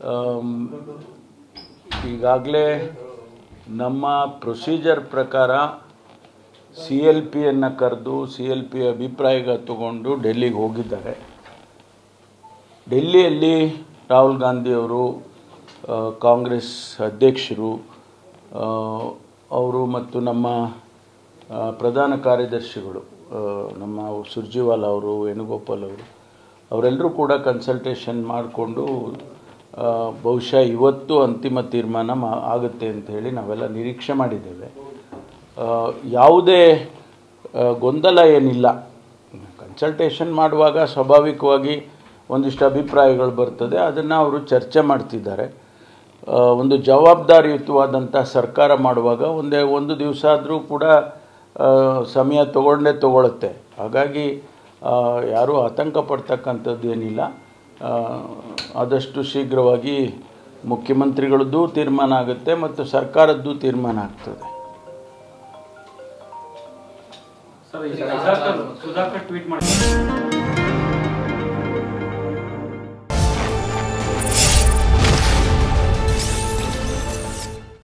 ಈಗಾಗಲೇ ನಮ್ಮ ಪ್ರೊಸೀಜರ್ ಪ್ರಕಾರ ಸಿ ಎಲ್ ಪಿಯನ್ನು ಕರೆದು ಸಿ ಎಲ್ ಪಿ ಅಭಿಪ್ರಾಯ ತಗೊಂಡು ಡೆಲ್ಲಿಗೆ ಹೋಗಿದ್ದಾರೆ ಡೆಲ್ಲಿಯಲ್ಲಿ ರಾಹುಲ್ ಗಾಂಧಿಯವರು ಆ, ಕಾಂಗ್ರೆಸ್ ಅಧ್ಯಕ್ಷರು ಆ, ಅವರು ಮತ್ತು ನಮ್ಮ ಆ, ಪ್ರಧಾನ ಕಾರ್ಯದರ್ಶಿಗಳು ಆ, ನಮ್ಮ ಸುರ್ಜಿವಾಲ ಅವರು ವೇಣುಗೋಪಾಲ್ ಅವರು ಅವರೆಲ್ಲರೂ ಕೂಡ ಕನ್ಸಲ್ಟೇಷನ್ ಮಾಡಿಕೊಂಡು ಬಹುಶಃ ಇವತ್ತು ಅಂತಿಮ ತೀರ್ಮಾನ ಮಾ ಆಗುತ್ತೆ ಅಂತ ಹೇಳಿ ನಾವೆಲ್ಲ ನಿರೀಕ್ಷೆ ಮಾಡಿದ್ದೇವೆ ಆ, ಯಾವುದೇ ಆ, ಗೊಂದಲ ಏನಿಲ್ಲ ಕನ್ಸಲ್ಟೇಷನ್ ಮಾಡುವಾಗ ಸ್ವಾಭಾವಿಕವಾಗಿ ಒಂದಿಷ್ಟು ಅಭಿಪ್ರಾಯಗಳು ಬರ್ತದೆ ಅದನ್ನು ಅವರು ಚರ್ಚೆ ಮಾಡ್ತಿದ್ದಾರೆ ಆ, ಒಂದು ಜವಾಬ್ದಾರಿಯುತವಾದಂಥ ಸರ್ಕಾರ ಮಾಡುವಾಗ ಒಂದೇ ಒಂದು ದಿವಸ ಆದರೂ ಕೂಡ ಆ, ಸಮಯ ತಗೊಂಡೇ ತಗೊಳುತ್ತೆ ಹಾಗಾಗಿ ಆ, ಯಾರೂ ಆತಂಕ ಪಡ್ತಕ್ಕಂಥದ್ದು ಏನಿಲ್ಲ ಆ, ಆದಷ್ಟು ಶೀಘ್ರವಾಗಿ ಮುಖ್ಯಮಂತ್ರಿಗಳದ್ದು ತೀರ್ಮಾನ ಆಗುತ್ತೆ ಮತ್ತು ಸರ್ಕಾರದ್ದು ತೀರ್ಮಾನ ಆಗ್ತದೆ ಸರ್ ಈಗ ಸುಧಾಕರ್ ಸುಧಾಕರ್ ಟ್ವೀಟ್ ಮಾಡಿ